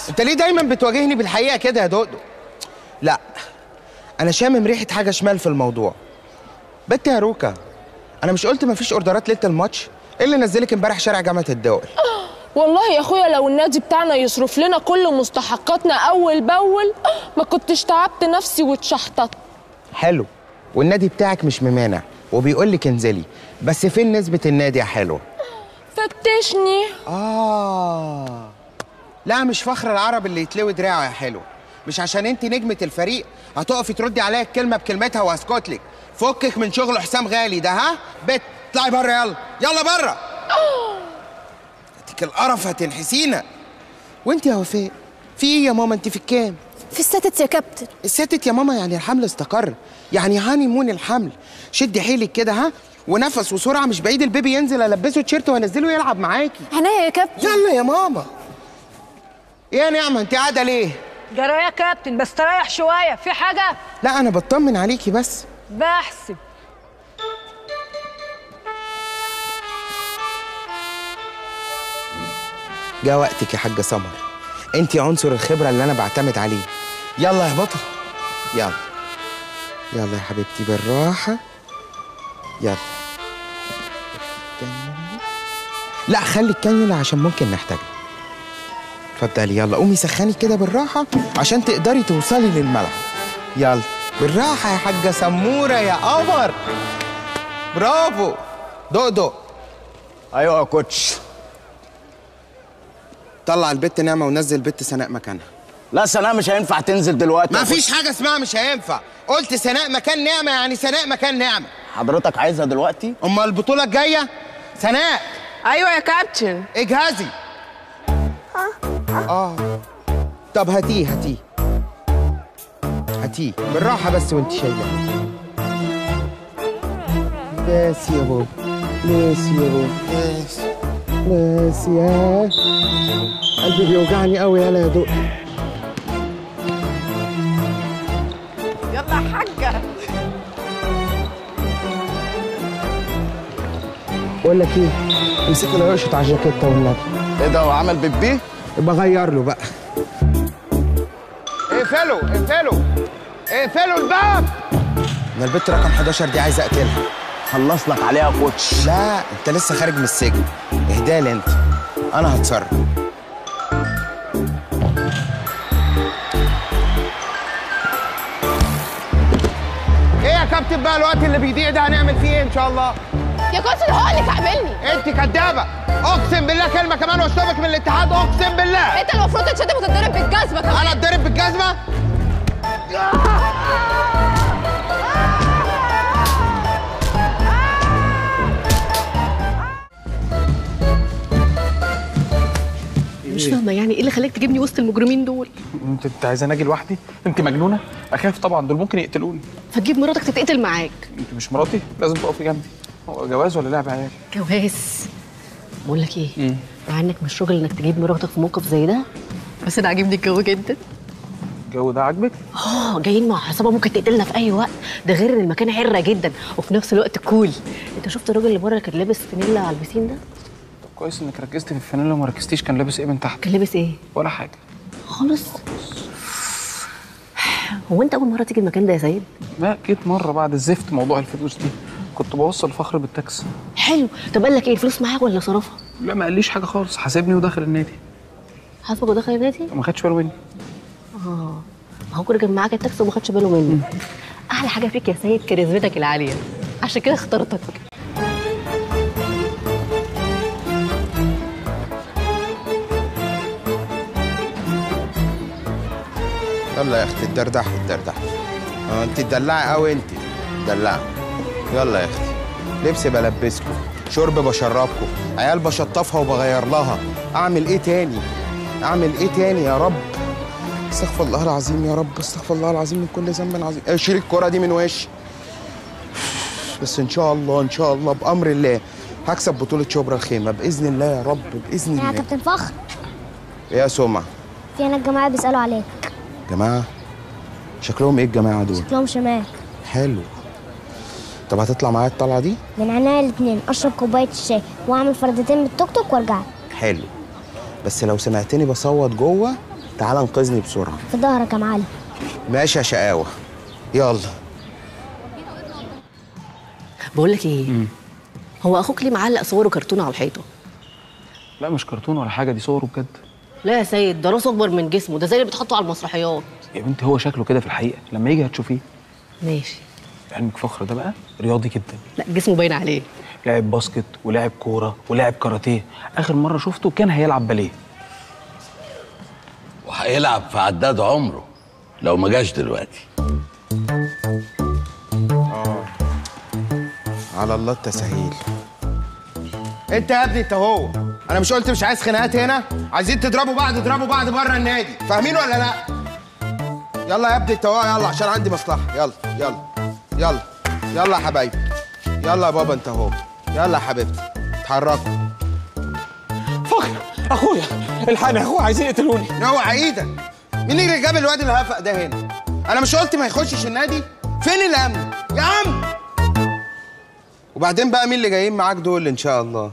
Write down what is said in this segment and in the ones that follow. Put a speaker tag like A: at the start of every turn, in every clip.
A: انت ليه دايما بتواجهني بالحقيقه كده يا دودو لا انا شامم ريحه حاجه شمال في الموضوع بنت يا روكا انا مش قلت مفيش اوردرات ليله الماتش ايه اللي نزلك امبارح شارع جامعه الدول
B: والله يا اخويا لو النادي بتاعنا يصرف لنا كل مستحقاتنا اول باول ما كنتش تعبت نفسي واتشحطت
A: حلو والنادي بتاعك مش ممانع وبيقول لك انزلي بس فين نسبه النادي يا حلوه
B: فتشني
A: آه لا مش فخر العرب اللي يتلوي دراعه يا حلو مش عشان انت نجمة الفريق هتقفي تردي عليا الكلمة بكلمتها واسكت لك فكك من شغل حسام غالي ده ها بت اطلعي بره يلا يلا بره اديك القرف هتنحسينا وانت يا وفاء في ايه يا ماما انت في الكام
C: في الستت يا كابتن
A: الستت يا ماما يعني الحمل استقر يعني هاني مون الحمل شدي حيلك كده ها ونفس وسرعه مش بعيد البيبي ينزل البسه تيشيرت وانزله يلعب معاكي
C: عناية يا كابتن
A: يلا يا ماما ايه يا نعمه انت قاعده ليه
D: جرى يا كابتن بس تريح شويه في حاجه
A: لا انا بطمن عليكي بس
D: بحسب
A: جاء وقتك يا حاجه سمر انت عنصر الخبره اللي انا بعتمد عليه يلا يا بطل يلا يلا يا حبيبتي بالراحه يلا لا خلي الكانيولا عشان ممكن نحتاجها اتفضلي يلا قومي سخني كده بالراحه عشان تقدري توصلي للملعب يلا بالراحه يا حاجه سموره يا قمر برافو دق دق
E: ايوه يا كوتش
A: طلع البت نعمه ونزل البت سناء مكانها
E: لا سناء مش هينفع تنزل دلوقتي
A: ما
E: يا
A: فيش
E: كوتش.
A: حاجه اسمها مش هينفع قلت سناء مكان نعمه يعني سناء مكان نعمه
E: حضرتك عايزها دلوقتي
A: امال البطوله الجايه سناء
B: ايوه يا كابتن
A: اجهزي اه طب هاتيه هاتيه هاتيه بالراحه بس وانت شايله بس يا بابا بس يا بابا بس بس يا قلبي بيوجعني قوي يلا يا دق
D: يلا يا حاجه
A: بقول لك ايه امسك له يقشط على الجاكيته والنبي
E: ايه ده هو عمل بيبي
A: يبقى غير له بقى اقفلوا اقفلوا اقفلوا الباب انا البت رقم 11 دي عايز اقتلها
E: خلص لك عليها يا كوتش
A: لا انت لسه خارج من السجن اهدالي انت انا هتصرف ايه يا كابتن بقى الوقت اللي بيضيع ده هنعمل فيه ايه ان شاء الله
B: يا كابتن هو اللي تعملني
A: انت كدابه اقسم بالله كلمه كمان واشطبك من الاتحاد اقسم بالله
B: انت المفروض تتشتم وتتضرب بالجزمه كمان
A: انا اتضرب بالجزمه
F: مش فاهمه يعني ايه اللي خلاك تجيبني وسط المجرمين دول
G: انت انت عايزاني اجي لوحدي انت مجنونه اخاف طبعا دول ممكن يقتلوني
F: فتجيب مراتك تتقتل معاك
G: انت مش مراتي لازم تقفي جنبي هو جواز ولا لعب عيال
F: جواز بقول لك ايه
G: ايه
F: مع انك مش راجل انك تجيب مراتك في موقف زي ده بس انا عاجبني الجو جدا
G: الجو ده عاجبك
F: اه جايين مع عصابه ممكن تقتلنا في اي وقت ده غير ان المكان عره جدا وفي نفس الوقت كول انت شفت الراجل اللي بره اللي كان لابس فانيلا على البسين ده
G: طب كويس انك ركزت في الفانيلا وما ركزتيش كان لابس ايه من تحت
F: كان لابس ايه
G: ولا حاجه
F: خالص هو انت اول مره تيجي المكان ده يا سيد
G: لا جيت مره بعد الزفت موضوع الفلوس دي كنت بوصل فخر بالتاكسي
F: حلو طب قال لك ايه الفلوس معاك ولا صرفها
G: لا ما قاليش حاجه خالص حاسبني ودخل النادي
F: حاسبك ودخل النادي
G: ما خدش باله مني
F: اه ما هو كده كان معاك التاكسي وما خدش باله منه احلى حاجه فيك يا سيد كاريزمتك العاليه عشان كده اخترتك
A: يلا يا اختي الدردح الدردح اه انت تدلعي قوي انت دلعي يلا يا اختي لبس بلبسكم شرب بشربكم عيال بشطفها وبغير لها اعمل ايه تاني اعمل ايه تاني يا رب استغفر الله العظيم يا رب استغفر الله العظيم من كل ذنب عظيم اه شيل الكرة دي من وشي بس ان شاء الله ان شاء الله بامر الله هكسب بطولة شبرا الخيمة باذن الله يا رب باذن
C: يا
A: الله
C: كابتن فخر
A: يا سمعة
C: في هنا الجماعه بيسالوا عليك
A: جماعة شكلهم ايه الجماعة دول
C: شكلهم شمال
A: حلو طب هتطلع معايا الطلعه دي
C: من عينيا الاثنين اشرب كوبايه الشاي واعمل فردتين بالتوك توك وارجع لك.
A: حلو بس لو سمعتني بصوت جوه تعال انقذني بسرعه
C: في ظهرك يا معلم
A: ماشي يا شقاوه يلا
F: بقول لك ايه هو اخوك ليه معلق صوره كرتون على الحيطه
G: لا مش كرتون ولا حاجه دي صوره بجد
F: لا يا سيد ده راسه اكبر من جسمه ده زي اللي بتحطه على المسرحيات
G: يا بنتي هو شكله كده في الحقيقه لما يجي هتشوفيه
F: ماشي
G: علمك فخر ده بقى رياضي جدا
F: لا جسمه باين عليه
G: لعب باسكت ولعب كوره ولعب كاراتيه اخر مره شفته كان هيلعب باليه
H: وهيلعب في عداد عمره لو ما جاش دلوقتي
A: على الله التسهيل انت يا ابني انت هو انا مش قلت مش عايز خناقات هنا عايزين تضربوا بعض اضربوا بعض بره النادي فاهمين ولا لا يلا يا ابني انت هو يلا عشان عندي مصلحه يلا يلا يلا يلا يا حبايبي يلا يا بابا انت هو يلا يا حبيبتي اتحركوا
I: فخر اخويا الحقني يا اخويا عايزين يقتلوني
A: اوعى ايدك مين اللي جاب الواد الهفق ده هنا انا مش قلت ما يخشش النادي فين الامن يا عم وبعدين بقى مين اللي جايين معاك دول ان شاء الله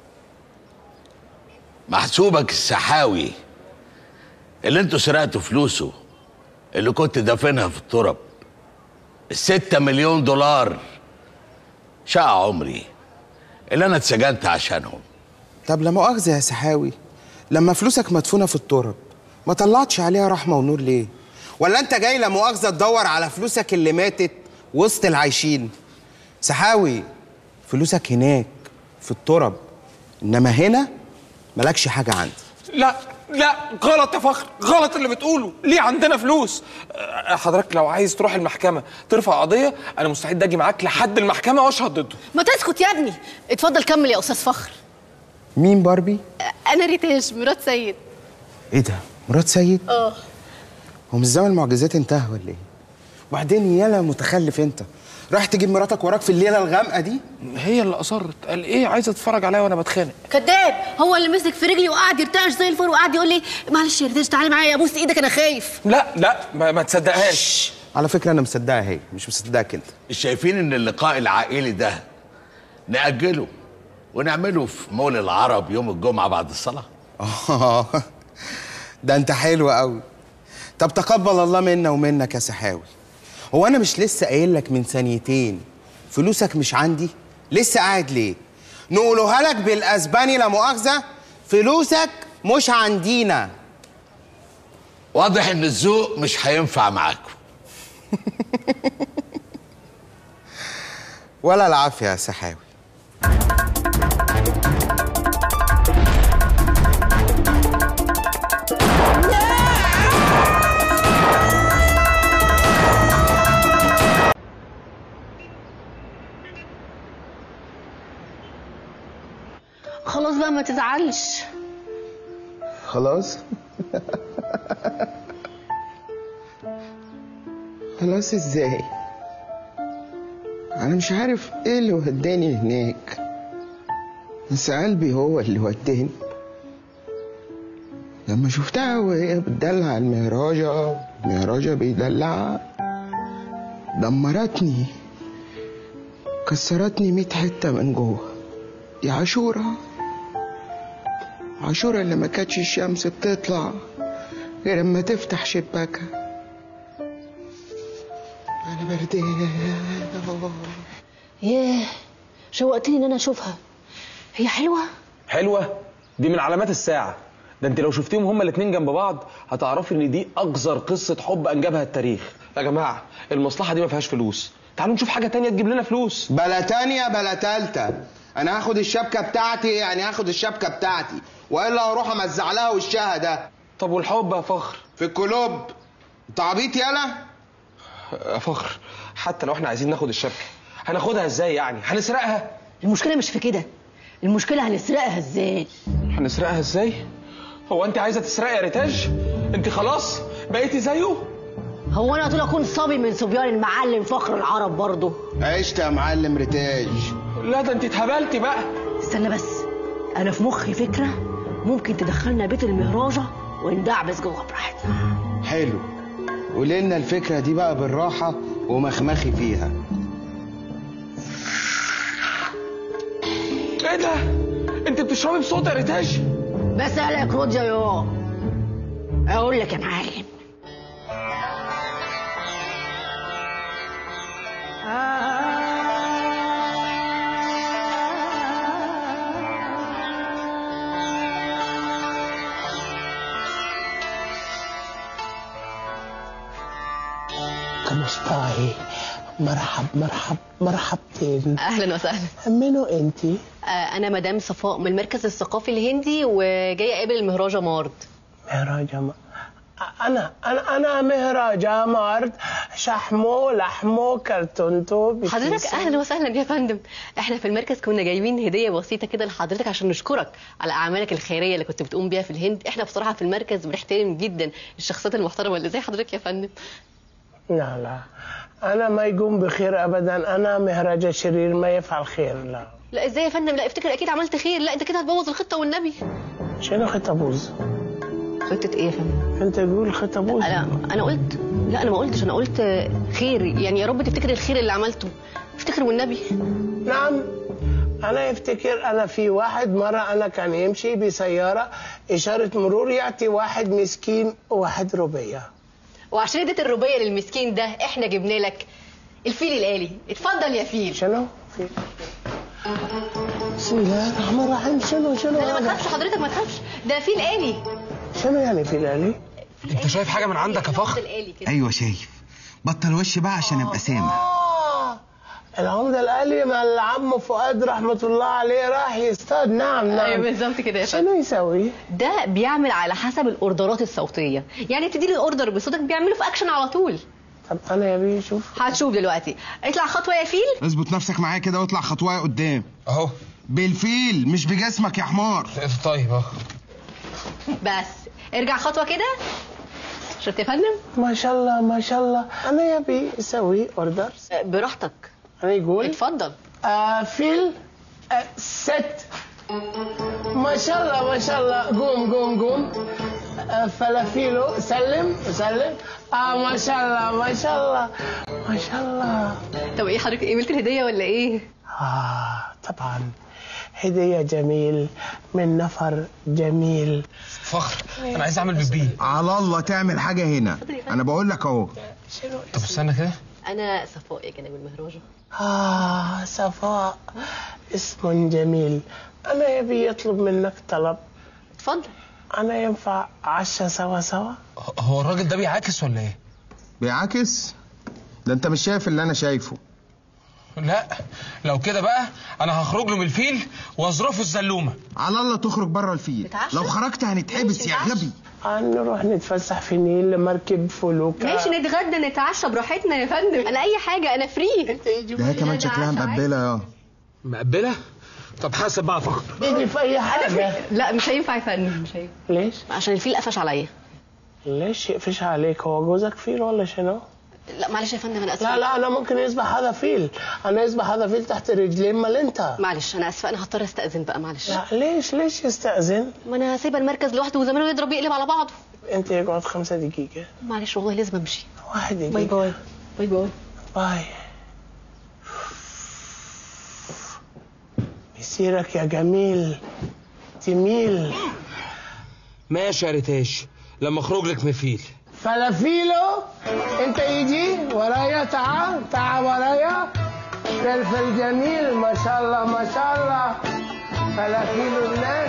H: محسوبك السحاوي اللي انتوا سرقتوا فلوسه اللي كنت دافنها في التراب الستة مليون دولار شقى عمري اللي انا اتسجنت عشانهم
A: طب لا مؤاخذة يا سحاوي لما فلوسك مدفونة في التراب ما طلعتش عليها رحمة ونور ليه؟ ولا أنت جاي لا مؤاخذة تدور على فلوسك اللي ماتت وسط العايشين؟ سحاوي فلوسك هناك في التراب إنما هنا مالكش حاجة عندي
I: لا لا غلط يا فخر غلط اللي بتقوله ليه عندنا فلوس أه، حضرتك لو عايز تروح المحكمه ترفع قضيه انا مستعد اجي معاك لحد المحكمه واشهد ضده
F: ما تسكت يا ابني اتفضل كمل يا استاذ فخر
A: مين باربي؟
F: انا ريتاش مرات سيد
A: إيه ده؟ مرات سيد؟
F: اه
A: هو مش زمن المعجزات انتهى ولا إيه؟ وبعدين يالا متخلف أنت رايح تجيب مراتك وراك في الليلة الغامقة دي؟
I: هي اللي اصرت قال ايه عايزه تتفرج عليا وانا بتخانق
F: كذاب هو اللي مسك في رجلي وقعد يرتعش زي الفل وقعد يقول لي معلش يا ريتاش تعالي معايا ابوس ايدك انا خايف
I: لا لا ما, ما تصدقهاش
A: على فكرة أنا مصدقها هي مش مصدقك أنت
H: مش شايفين ان اللقاء العائلي ده نأجله ونعمله في مول العرب يوم الجمعة بعد الصلاة
A: آه ده انت حلو قوي طب تقبل الله منا ومنك يا سحاوي هو انا مش لسه قايل لك من ثانيتين فلوسك مش عندي لسه قاعد ليه نقولوها لك بالاسباني لا مؤاخذه فلوسك مش عندينا
H: واضح ان الذوق مش هينفع معاكم
A: ولا العافيه يا سحاوي
F: خلاص بقى ما تزعلش
A: خلاص خلاص ازاي انا مش عارف ايه اللي وداني هناك بس قلبي هو اللي وداني لما شفتها وهي بتدلع المهراجة المهراجة بيدلعها دمرتني كسرتني ميت حتة من جوه يا عاشورة عاشورة اللي ما كانتش الشمس بتطلع غير اما تفتح شباكها انا بردان
F: ياه شوقتني ان انا اشوفها هي حلوه
I: حلوه دي من علامات الساعه ده انت لو شفتيهم هما الاتنين جنب بعض هتعرفي ان دي اقذر قصه حب انجبها التاريخ يا جماعه المصلحه دي ما فيهاش فلوس تعالوا نشوف حاجه تانية تجيب لنا فلوس
A: بلا تانية بلا تالتة انا هاخد الشبكة بتاعتي يعني هاخد الشبكة بتاعتي والا هروح امزع لها وشها ده
I: طب والحب يا فخر
A: في الكلوب انت عبيط يالا
I: يا فخر حتى لو احنا عايزين ناخد الشبكه هناخدها ازاي يعني هنسرقها
F: المشكله مش في كده المشكله هنسرقها ازاي
I: هنسرقها ازاي هو انت عايزه تسرقي يا ريتاج انت خلاص بقيتي زيه
F: هو انا طول اكون صبي من صبيان المعلم فخر العرب برضه
A: عشت يا معلم ريتاج
I: لا ده انت اتهبلتي بقى
F: استنى بس انا في مخي فكره ممكن تدخلنا بيت المهراجه وندعبس جوه براحتنا
A: حلو قولي لنا الفكرة دي بقى بالراحة ومخمخي فيها
I: ايه ده انت بتشربي بصوت يا ريتاج
F: بسألك رود يا يو اقول لك يا معلم
J: كم ستاي مرحب مرحب مرحبتين
F: اهلا وسهلا
J: منو انتي؟
F: آه، انا مدام صفاء من المركز الثقافي الهندي وجايه اقابل المهراجه مارد
J: مهراج م... انا انا انا مهراج مرد شحمو لحمو كرتونتو بكيسة.
F: حضرتك اهلا وسهلا يا فندم احنا في المركز كنا جايبين هديه بسيطه كده لحضرتك عشان نشكرك على اعمالك الخيريه اللي كنت بتقوم بيها في الهند احنا بصراحه في المركز بنحترم جدا الشخصيات المحترمه اللي زي حضرتك يا فندم
J: لا لا انا ما يقوم بخير ابدا انا مهراج شرير ما يفعل خير لا
F: لا ازاي يا فندم لا افتكر اكيد عملت خير لا انت كده هتبوظ الخطه والنبي
J: شنو خطبوز؟
F: خطه ايه يا فندم
J: انت قول خطبوز
F: انا انا قلت لا انا ما قلتش انا قلت خير يعني يا رب تفتكر الخير اللي عملته افتكر والنبي
J: نعم انا افتكر انا في واحد مره انا كان يمشي بسياره اشاره مرور يعطي واحد مسكين واحد ربيه
F: وعشان اديت الربيه للمسكين ده احنا جبنا لك الفيل الالي اتفضل يا فيل
J: شنو فيل بسم الله الرحمن الرحيم شنو شنو
F: لا لا ما
J: هذا؟
F: تخافش حضرتك ما تخافش ده فيل الي
J: شنو يعني فيل الي؟
I: انت شايف حاجه من عندك يا فخر
F: الالي كده
A: ايوه شايف بطل وش بقى عشان ابقى سامع
J: آه العمدة الآلي مع العم فؤاد رحمة الله عليه راح يصطاد نعم
F: ايوه
J: نعم
F: بالظبط كده يا فندم
J: شنو يسوي؟
F: ده بيعمل على حسب الاوردرات الصوتيه يعني تديله الاوردر بصوتك بيعمله في اكشن على طول
J: طب أنا يا بيه شوف
F: هتشوف دلوقتي اطلع خطوه يا فيل
A: اظبط نفسك معايا كده واطلع خطوه قدام
I: اهو
A: بالفيل مش بجسمك يا حمار
I: طيب اهو
F: بس ارجع خطوه كده شفت يا فندم
J: ما شاء الله ما شاء الله أنا يا بيه يسوي أوردر
F: آه، براحتك
J: أنا يقول
F: اتفضل
J: آه فيل آه ست ما شاء الله ما شاء الله قوم قوم قوم آه فلافيلو سلم سلم آه ما شاء الله ما شاء الله ما شاء الله
F: طب ايه حضرتك قبلت الهديه ولا ايه
J: آه طبعا هدية جميل من نفر جميل
I: فخر انا عايز اعمل بيبي
A: على الله تعمل حاجه هنا انا بقول لك اهو
I: طب استنى كده
F: انا صفاء يا جناب المهراجه
J: آه صفاء اسم جميل أنا يبي يطلب منك طلب
F: اتفضل
J: أنا ينفع عشا سوا سوا
I: هو الراجل ده بيعاكس ولا ايه
A: بيعاكس ده انت مش شايف اللي انا شايفه
I: لا لو كده بقى انا هخرج له من الفيل واظرفه الزلومه
A: على الله تخرج بره الفيل
F: نتعشى؟
A: لو خرجت هنتحبس يا
F: نتعشى؟
A: غبي
J: آه نروح نتفسح في النيل مركب فلوكة
F: ماشي نتغدى نتعشى براحتنا يا فندم انا اي حاجه انا فري
A: ده هي كمان شكلها مقبله يا
I: مقبله طب حاسب بقى يا فخر
J: نيجي في أي حاجة
F: لا مش هينفع يا فندم مش هينفع
J: ليش؟
F: عشان الفيل قفش عليا
J: ليش يقفش عليك هو جوزك فيل ولا شنو؟
F: لا معلش يا فندم انا اسفه
J: لا لا أنا ممكن يصبح هذا فيل أنا يصبح هذا فيل تحت رجلين مال أنت
F: معلش انا اسفه انا هضطر استاذن بقى معلش
J: لا ليش ليش يستأذن؟
F: ما انا سايبه المركز لوحده وزمانه يضرب يقلب على بعضه
J: أنت يقعد خمسة دقيقة
F: معلش والله لازم امشي
J: واحد دقيقة
F: باي باي باي باي
J: باي مسيرك يا جميل جميل
I: ماشي يا ريتاش لما اخرج لك من الفيل
J: فلافيلو انت يجي ورايا تعال تعال ورايا فلفل جميل ما شاء الله ما شاء الله فلافيلو الناس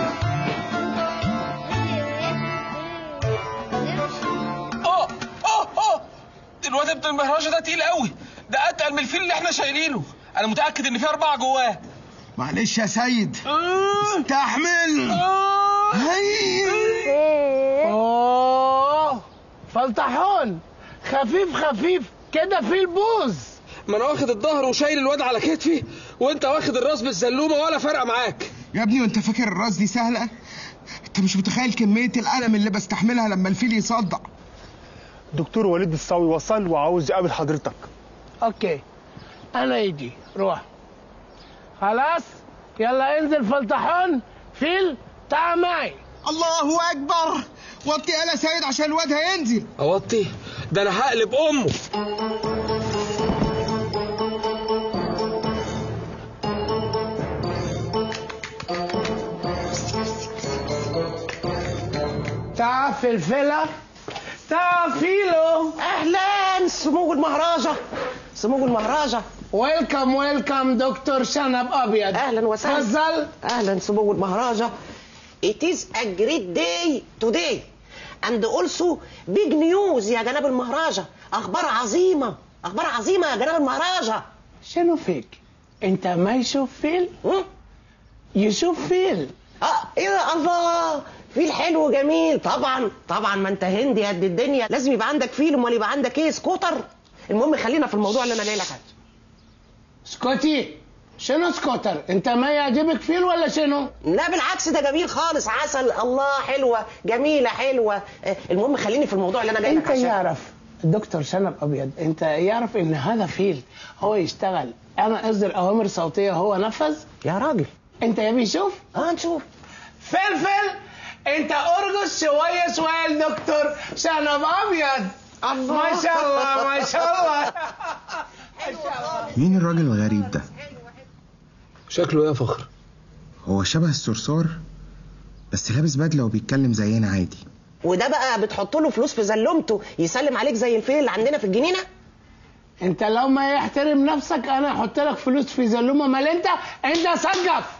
I: اه اه اه الواد ابن المهرجة ده تقيل قوي ده اتقل من الفيل اللي احنا شايلينه انا متاكد ان في اربعه جواه
A: معلش يا سيد استحمل هي
J: اوه فلطحون خفيف خفيف كده في البوز
I: ما انا واخد الظهر وشايل الواد على كتفي وانت واخد الراس بالزلومه ولا فارقه معاك
A: يا ابني وانت فاكر الراس دي سهله انت مش متخيل كميه الالم اللي بستحملها لما الفيل يصدع
K: دكتور وليد الصاوي وصل وعاوز يقابل حضرتك
J: اوكي انا يجي روح خلاص يلا انزل فلطحون فيل تعال معي
A: الله اكبر وطي يا سيد عشان الواد هينزل
I: اوطي ده انا هقلب امه
J: تعال فلفله تافيلو
L: اهلا سمو المهراجة سمو المهراجة
J: ويلكم ويلكم دكتور شنب ابيض
L: اهلا وسهلا
J: تفضل
L: اهلا سمو المهراجة It is a great day today and also big news يا جناب المهراجة اخبار عظيمة اخبار عظيمة يا جناب المهراجة
J: شنو فيك انت ما يشوف فيل يشوف فيل
L: اه ايه ده؟ الله فيل حلو جميل طبعا طبعا ما انت هندي قد الدنيا لازم يبقى عندك فيل امال يبقى عندك ايه سكوتر المهم خلينا في الموضوع اللي انا جاي لك عنه
J: سكوتي شنو سكوتر انت ما يعجبك فيل ولا شنو
L: لا بالعكس ده جميل خالص عسل الله حلوه جميله حلوه آه، المهم خليني في الموضوع اللي انا جاي لك
J: انت
L: عشان
J: يعرف دكتور شنب ابيض انت يعرف ان هذا فيل هو يشتغل انا اصدر اوامر صوتيه هو نفذ
L: يا راجل
J: انت يا نشوف
L: اه نشوف
J: فلفل انت ارقص شويه شويه الدكتور شنب ابيض ما شاء الله ما شاء الله
M: مين الراجل الغريب ده؟
I: شكله ايه يا فخر؟
M: هو شبه الصرصار بس لابس بدلة وبيتكلم زينا عادي
L: وده بقى بتحط له فلوس في زلمته يسلم عليك زي الفيل اللي عندنا في الجنينه
J: انت لو ما يحترم نفسك انا احط لك فلوس في زلومه مال انت انت سقف